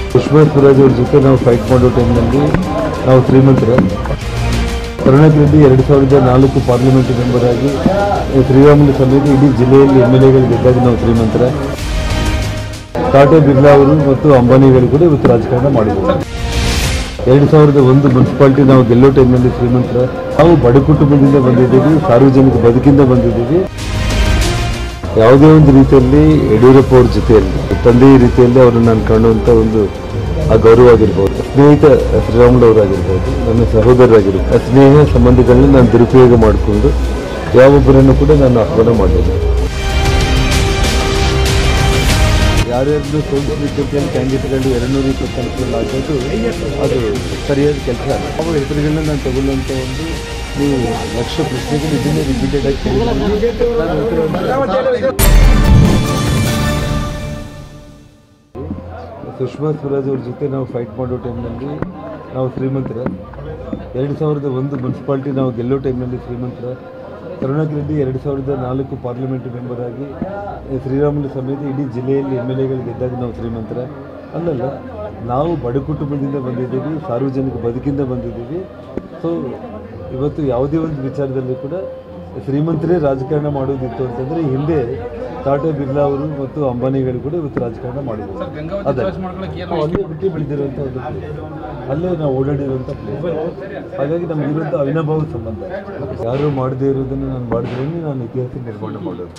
ಸುಷ್ಮಾ ಸ್ವರಾಜ್ ಅವ್ರ ಜೊತೆ ನಾವು ಫೈಟ್ ಮಾಡೋ ಟೈಮ್ನಲ್ಲಿ ನಾವು ಶ್ರೀಮಂತರ ಕರುಣಾಕರ್ ರೆಡ್ಡಿ ಎರಡು ಸಾವಿರದ ನಾಲ್ಕು ಪಾರ್ಲಿಮೆಂಟ್ ಮೆಂಬರ್ ಆಗಿ ಶ್ರೀರಾಮುಲು ಸಮೇತ ಇಡೀ ಜಿಲ್ಲೆಯಲ್ಲಿ ಎಮ್ ಎಲ್ ಎಗಳು ಗೆದ್ದಾಗ ನಾವು ಶ್ರೀಮಂತರ ಟಾಟಾ ಬಿರ್ಲಾ ಅವರು ಮತ್ತು ಅಂಬಾನಿಗಳು ಕೂಡ ಇವತ್ತು ರಾಜಕಾರಣ ಮಾಡಿದ್ದಾರೆ ಎರಡು ಸಾವಿರದ ಒಂದು ಮುನ್ಸಿಪಾಲಿಟಿ ನಾವು ಗೆಲ್ಲೋ ಟೈಮ್ನಲ್ಲಿ ಶ್ರೀಮಂತರ ನಾವು ಬಡ ಕುಟುಂಬದಿಂದ ಬಂದಿದ್ದೀವಿ ಸಾರ್ವಜನಿಕ ಬದುಕಿಂದ ಬಂದಿದ್ದೀವಿ ಯಾವುದೇ ಒಂದು ರೀತಿಯಲ್ಲಿ ಯಡಿಯೂರಪ್ಪ ಅವ್ರ ಜೊತೆಯಲ್ಲಿ ತಂದೆಯ ರೀತಿಯಲ್ಲಿ ಅವರನ್ನು ನಾನು ಕಾಣುವಂಥ ಒಂದು ಆ ಗೌರವ ಆಗಿರ್ಬೋದು ಸ್ನೇಹಿತ ಶ್ರೀರಾಮುಲು ಅವರಾಗಿರ್ಬೋದು ನನ್ನ ಸಹೋದರರಾಗಿರ್ಬೋದು ಆ ಸ್ನೇಹ ಸಂಬಂಧಗಳನ್ನ ನಾನು ದುರುಪಯೋಗ ಮಾಡಿಕೊಂಡು ಯಾವೊಬ್ಬರನ್ನು ಕೂಡ ನಾನು ಆಹ್ವಾನ ಮಾಡಿಲ್ಲ ಯಾರ್ಯಾರನ್ನು ಸೋಲಿಸಲಿಕ್ಕೆ ಅಂತೇಳಿ ಕ್ಯಾಂಡಿಡೇಟ್ಗಳು ಎರಡು ನೂರ ಇಪ್ಪತ್ನಾಲ್ಕರಲ್ಲಿ ಆಗೋದು ಅದು ಸರಿಯಾದ ಕೆಲಸ ಅಲ್ಲ ಅವಾಗ ಹೆಸರುಗಳನ್ನ ನಾನು ತಗೊಳ್ಳುವಂಥ ಒಂದು ನೀವು ಲಕ್ಷ ಪ್ರಶ್ನೆಗಳು ಇದನ್ನೇ ರಿಪೀಟೆಡ್ ಆಗಿ ಕೇಳಿದ್ರೆ ನಾನು ಉತ್ತರವನ್ನು ಸುಷ್ಮಾ ಸ್ವರಾಜ್ ಅವ್ರ ಜೊತೆ ನಾವು ಫೈಟ್ ಮಾಡೋ ಟೈಮ್ನಲ್ಲಿ ನಾವು ಶ್ರೀಮಂತರ ಎರಡು ಸಾವಿರದ ಒಂದು ಮುನ್ಸಿಪಾಲ್ಟಿ ನಾವು ಗೆಲ್ಲೋ ಟೈಮ್ನಲ್ಲಿ ಶ್ರೀಮಂತರ ಕರುಣಾಕರ್ ರೆಡ್ಡಿ ಎರಡು ಸಾವಿರದ ನಾಲ್ಕು ಪಾರ್ಲಿಮೆಂಟ್ ಮೆಂಬರ್ ಆಗಿ ಶ್ರೀರಾಮುಲು ಸಮೇತ ಇಡೀ ಜಿಲ್ಲೆಯಲ್ಲಿ ಎಮ್ ಎಲ್ ಎಗಳು ಗೆದ್ದಾಗ ನಾವು ಶ್ರೀಮಂತರ ಅಲ್ಲಲ್ಲ ನಾವು ಬಡ ಕುಟುಂಬದಿಂದ ಬಂದಿದ್ದೀವಿ ಸಾರ್ವಜನಿಕ ಬದುಕಿಂದ ಬಂದಿದ್ದೀವಿ ಸೊ ಇವತ್ತು ಯಾವುದೇ ಒಂದು ವಿಚಾರದಲ್ಲಿ ಕೂಡ ಶ್ರೀಮಂತರೇ ರಾಜಕಾರಣ ಮಾಡೋದಿತ್ತು ಅಂತಂದರೆ ಹಿಂದೆ ಟಾಟಾ ಬಿರ್ಲಾ ಅವರು ಮತ್ತು ಅಂಬಾನಿಗಳು ಕೂಡ ಇವತ್ತು ರಾಜಕಾರಣ ಮಾಡಿದ್ರು ಅದೇ ನಾವು ಅಲ್ಲೇ ಹುಟ್ಟಿ ಬೆಳೆದಿರುವಂಥ ಒಂದು place. ಅಲ್ಲೇ ನಾವು ಓಡಾಡಿರುವಂಥ ಪ್ಲೇಸ್ ಹಾಗಾಗಿ ನಮಗಿರುವಂಥ ಅವಿನಾಭಾವ ಸಂಬಂಧ ಯಾರು ಮಾಡದೇ ಇರೋದನ್ನು ನಾನು ಮಾಡಿದ್ರೆ ನಾನು ಇತಿಹಾಸ ನಿರ್ಮಾಣ ಮಾಡೋದು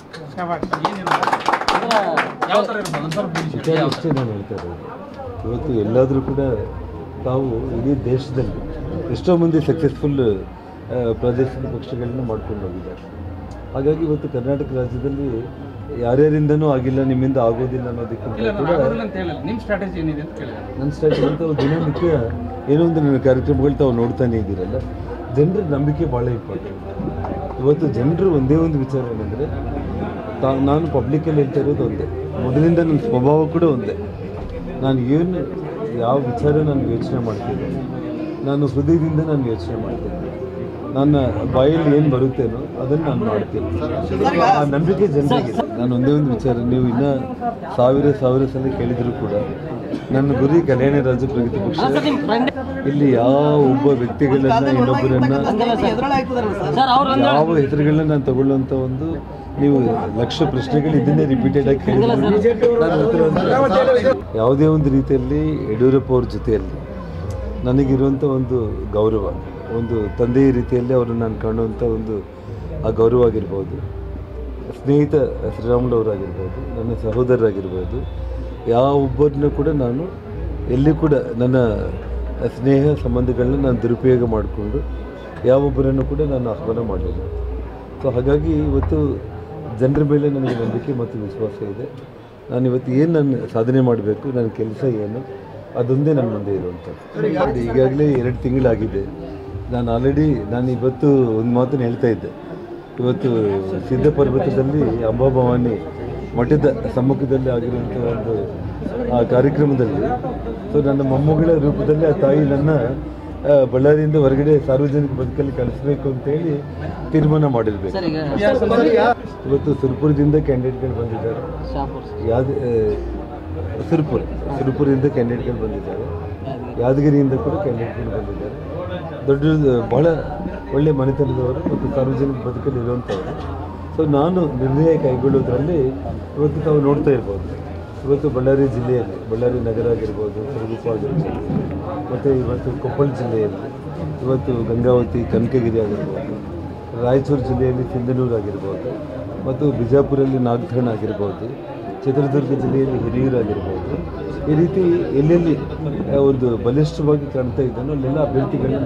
ವಿಚಾರ ಅಷ್ಟೇ ನಾನು ಹೇಳ್ತಾ ಇರೋದು ಇವತ್ತು ಎಲ್ಲಾದರೂ ಕೂಡ ತಾವು ಇಡೀ ದೇಶದಲ್ಲಿ ಎಷ್ಟೋ ಮಂದಿ ಸಕ್ಸಸ್ಫುಲ್ ಪ್ರಾದೇಶಿಕ ಪಕ್ಷಗಳನ್ನ ಮಾಡ್ಕೊಂಡು ಹೋಗಿದ್ದಾರೆ ಹಾಗಾಗಿ ಇವತ್ತು ಕರ್ನಾಟಕ ರಾಜ್ಯದಲ್ಲಿ ಯಾರ್ಯಾರಿಂದನೂ ಆಗಿಲ್ಲ ನಿಮ್ಮಿಂದ ಆಗೋದಿಲ್ಲ ಅನ್ನೋದಕ್ಕಿಂತ ಕೂಡ ನಿಮ್ಮ ಸ್ಟ್ರಾಟಜಿ ಏನಿದೆ ಅಂತ ಕೇಳಿದೆ ನನ್ನ ಸ್ಟ್ರಾಟಜಿ ಅಂತ ಒಂದು ದಿನನಿತ್ಯ ಏನೋ ಒಂದು ನನ್ನ ಕಾರ್ಯಕ್ರಮಗಳು ತಾವು ನೋಡ್ತಾನೆ ಇದ್ದೀರಲ್ಲ ಜನರ ನಂಬಿಕೆ ಭಾಳ ಇಂಪಾರ್ಟೆಂಟ್ ಇವತ್ತು ಜನರು ಒಂದೇ ಒಂದು ವಿಚಾರ ಏನಂದರೆ ತಾ ನಾನು ಪಬ್ಲಿಕ್ಕಲ್ಲಿ ಹೇಳ್ತಾ ಇರೋದು ಒಂದೇ ಮೊದಲಿಂದ ನನ್ನ ಸ್ವಭಾವ ಕೂಡ ಒಂದೇ ನಾನು ಏನು ಯಾವ ವಿಚಾರ ನಾನು ಯೋಚನೆ ಮಾಡ್ತೀನಿ ನಾನು ಹೃದಯದಿಂದ ನಾನು ಯೋಚನೆ ಮಾಡ್ತೀನಿ ನನ್ನ ಬಾಯಲ್ಲಿ ಏನು ಬರುತ್ತೇನೋ ಅದನ್ನು ನಾನು ಮಾಡ್ತೀನಿ ಆ ನಂಬಿಕೆ ಜನರಿಗೆ ನಾನು ಒಂದೇ ಒಂದು ವಿಚಾರ ನೀವು ಇನ್ನ ಸಾವಿರ ಸಾವಿರ ಸಲ ಕೇಳಿದ್ರು ಕೂಡ ನನ್ನ ಗುರಿ ಕಲ್ಯಾಣ ರಾಜ್ಯ ಪ್ರಗತಿ ಪಕ್ಷ ಇಲ್ಲಿ ಯಾವ ಒಬ್ಬ ವ್ಯಕ್ತಿಗಳನ್ನ ಇನ್ನೊಬ್ಬರನ್ನ ಯಾವ ಹೆಸರುಗಳನ್ನ ನಾನು ತಗೊಳ್ಳುವಂತ ಒಂದು ನೀವು ಲಕ್ಷ ಪ್ರಶ್ನೆಗಳು ಇದನ್ನೇ ರಿಪೀಟೆಡ್ ಆಗಿ ಕೇಳಿದ್ರೆ ನಾನು ಉತ್ತರವನ್ನು ಯಾವುದೇ ಒಂದು ರೀತಿಯಲ್ಲಿ ಯಡಿಯೂರಪ್ಪ ಅವ್ರ ಜೊತೆಯಲ್ಲಿ ನನಗಿರುವಂಥ ಒಂದು ಗೌರವ ಒಂದು ತಂದೆಯ ರೀತಿಯಲ್ಲಿ ಅವರನ್ನು ನಾನು ಕಾಣುವಂಥ ಒಂದು ಆ ಗೌರವ ಆಗಿರ್ಬೋದು ಸ್ನೇಹಿತ ಶ್ರೀರಾಮುಲು ಅವರಾಗಿರ್ಬೋದು ನನ್ನ ಸಹೋದರರಾಗಿರ್ಬೋದು ಯಾವೊಬ್ಬರನ್ನು ಕೂಡ ನಾನು ಎಲ್ಲಿ ಕೂಡ ನನ್ನ ಸ್ನೇಹ ಸಂಬಂಧಗಳನ್ನ ನಾನು ದುರುಪಯೋಗ ಮಾಡಿಕೊಂಡು ಯಾವೊಬ್ಬರನ್ನು ಕೂಡ ನಾನು ಆಹ್ವಾನ ಮಾಡಲಿಲ್ಲ ಸೊ ಹಾಗಾಗಿ ಇವತ್ತು ಜನರ ಮೇಲೆ ನನಗೆ ನಂಬಿಕೆ ಮತ್ತು ವಿಶ್ವಾಸ ಇದೆ ನಾನು ಇವತ್ತು ಏನು ನಾನು ಸಾಧನೆ ಮಾಡಬೇಕು ನನ್ನ ಕೆಲಸ ಏನು ಅದೊಂದೇ ನನ್ನ ಮುಂದೆ ಇರುವಂಥದ್ದು ಈಗಾಗಲೇ ಎರಡು ತಿಂಗಳಾಗಿದೆ ನಾನು ಆಲ್ರೆಡಿ ನಾನು ಇವತ್ತು ಒಂದು ಮಾತನ್ನು ಹೇಳ್ತಾ ಇದ್ದೆ ಇವತ್ತು ಸಿದ್ಧ ಪರ್ವತದಲ್ಲಿ ಅಂಬಾಭವಾನಿ ಮಠದ ಸಮ್ಮುಖದಲ್ಲಿ ಆಗಿರುವಂಥ ಒಂದು ಆ ಕಾರ್ಯಕ್ರಮದಲ್ಲಿ ಸೊ ನನ್ನ ಮೊಮ್ಮಗಳ ರೂಪದಲ್ಲಿ ಆ ತಾಯಿ ನನ್ನ ಆ, ಬಳ್ಳಾರಿಯಿಂದ ಹೊರಗಡೆ ಸಾರ್ವಜನಿಕ ಬದುಕಲ್ಲಿ ಕಳಿಸ್ಬೇಕು ಅಂತೇಳಿ ತೀರ್ಮಾನ ಮಾಡಿರ್ಬೇಕು ಇವತ್ತು ಸುರ್ಪುರದಿಂದ ಕ್ಯಾಂಡಿಡೇಟ್ಗಳು ಬಂದಿದ್ದಾರೆ ಯಾವ್ದು ಸುರ್ಪುರ ಸುರ್ಪುರದಿಂದ ಕ್ಯಾಂಡಿಡೇಟ್ಗಳು ಬಂದಿದ್ದಾರೆ ಯಾದಗಿರಿಯಿಂದ ಕೂಡ ಕ್ಯಾಂಡಿಡೇಟ್ಗಳು ಬಂದಿದ್ದಾರೆ ದೊಡ್ಡ ಬಹಳ ಒಳ್ಳೆ ಮನೆತನದವರು ಮತ್ತು ಸಾರ್ವಜನಿಕ ಬದುಕಲ್ಲಿ ಇರುವಂಥವರು ಸೊ ನಾನು ನಿರ್ಣಯ ಕೈಗೊಳ್ಳೋದ್ರಲ್ಲಿ ಇವತ್ತು ತಾವು ನೋಡ್ತಾ ಇರ್ಬೋದು ಇವತ್ತು ಬಳ್ಳಾರಿ ಜಿಲ್ಲೆಯಲ್ಲಿ ಬಳ್ಳಾರಿ ನಗರ ಆಗಿರ್ಬೋದು ಸಿರುಗುಪ್ಪ ಆಗಿರ್ಬೋದು ಮತ್ತು ಇವತ್ತು ಕೊಪ್ಪಳ ಜಿಲ್ಲೆಯಲ್ಲಿ ಇವತ್ತು ಗಂಗಾವತಿ ಕನಕಗಿರಿ ಆಗಿರ್ಬೋದು ರಾಯಚೂರು ಜಿಲ್ಲೆಯಲ್ಲಿ ಸಿಂಧನೂರು ಆಗಿರ್ಬೋದು ಮತ್ತು ಬಿಜಾಪುರಲ್ಲಿ ನಾಗಠಾಣ ಆಗಿರ್ಬೋದು ಚಿತ್ರದುರ್ಗ ಜಿಲ್ಲೆಯಲ್ಲಿ ಹಿರಿಯೂರು ಆಗಿರ್ಬೋದು ಈ ರೀತಿ ಎಲ್ಲೆಲ್ಲಿ ಆ, ಒಂದು ಬಲಿಷ್ಠವಾಗಿ ಕಾಣ್ತಾ ಇದ್ದಾನೋ ಅಲ್ಲೆಲ್ಲ ಅಭ್ಯರ್ಥಿಗಳನ್ನ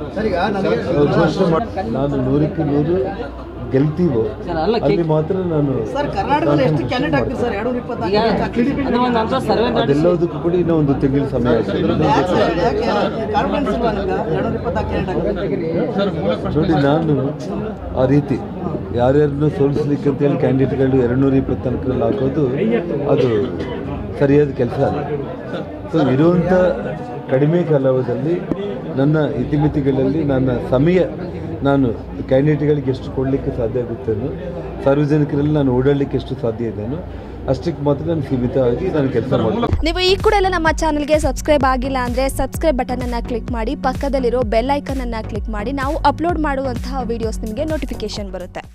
ನಾನು ಘೋಷಣೆ ಮಾಡಿ ನಾನು ನೂರಕ್ಕೆ ನೂರು ಗೆಲ್ತೀವೋ ಅಲ್ಲಿ ಮಾತ್ರ ನಾನು ಸರ್ ಕರ್ನಾಟಕದಲ್ಲಿ ಎಷ್ಟು ಕ್ಯಾಂಡಿಡೇಟ್ ಆಗ್ತೀರಿ ಸರ್ ಎರಡು ಇಪ್ಪತ್ತಾರು ಅದೆಲ್ಲದಕ್ಕೂ ಕೂಡ ಇನ್ನೂ ಒಂದು ತಿಂಗಳ ಸಮಯ ಆಗ್ತದೆ ಕಾನ್ಫಿಡೆನ್ಸ್ ಇಲ್ವಾ ನಿಮ್ಗೆ ಎರಡು ಇಪ್ಪತ್ತಾರು ಕ್ಯಾಂಡಿಡೇಟ್ ನೋಡಿ ನಾನು ಆ ರೀತಿ ಯಾರ್ಯಾರನ್ನು ಸೋಲಿಸ್ಲಿಕ್ಕೆ ಅಂತೇಳಿ ಕ್ಯಾಂಡಿಡೇಟ್ಗಳು ಎರಡು ನೂರ ಇಪ್ಪತ್ನಾಲ್ಕರಲ್ಲಿ ಹಾಕೋದು ಅದು ಸರಿಯಾದ ಕೆಲಸ ಅಲ್ಲ ಸೊ ಇರುವಂಥ ಕಡಿಮೆ ಕಾಲಾವಧಿಯಲ್ಲಿ ನನ್ನ ಇತಿಮಿತಿಗಳಲ್ಲಿ ನನ್ನ ಸಮಯ ನಾನು ಕ್ಯಾಂಡಿಡೇಟ್ಗಳಿಗೆ ಎಷ್ಟು ಕೊಡಲಿಕ್ಕೆ ಸಾಧ್ಯ ಆಗುತ್ತೇನೋ ಸಾರ್ವಜನಿಕರಲ್ಲಿ ನಾನು ಓಡಾಡಲಿಕ್ಕೆ ಎಷ್ಟು ಸಾಧ್ಯ ಇದೆಯೋ ಅಷ್ಟಕ್ಕೆ ಮಾತ್ರ ನಾನು ಸೀಮಿತವಾಗಿ ನಾನು ಕೆಲಸ ಮಾಡ್ತೀನಿ ನೀವು ಈ ಕೂಡ ಎಲ್ಲ ನಮ್ಮ ಚಾನಲ್ಗೆ ಸಬ್ಸ್ಕ್ರೈಬ್ ಆಗಿಲ್ಲ ಅಂದರೆ ಸಬ್ಸ್ಕ್ರೈಬ್ ಬಟನನ್ನು ಕ್ಲಿಕ್ ಮಾಡಿ ಪಕ್ಕದಲ್ಲಿರೋ ಬೆಲ್ ಐಕನನ್ನು ಕ್ಲಿಕ್ ಮಾಡಿ ನಾವು ಅಪ್ಲೋಡ್ ಮಾಡುವಂತಹ ವೀಡಿಯೋಸ್ ನಿಮಗೆ ನೋಟಿಫಿಕೇಶನ್ ಬರುತ್ತೆ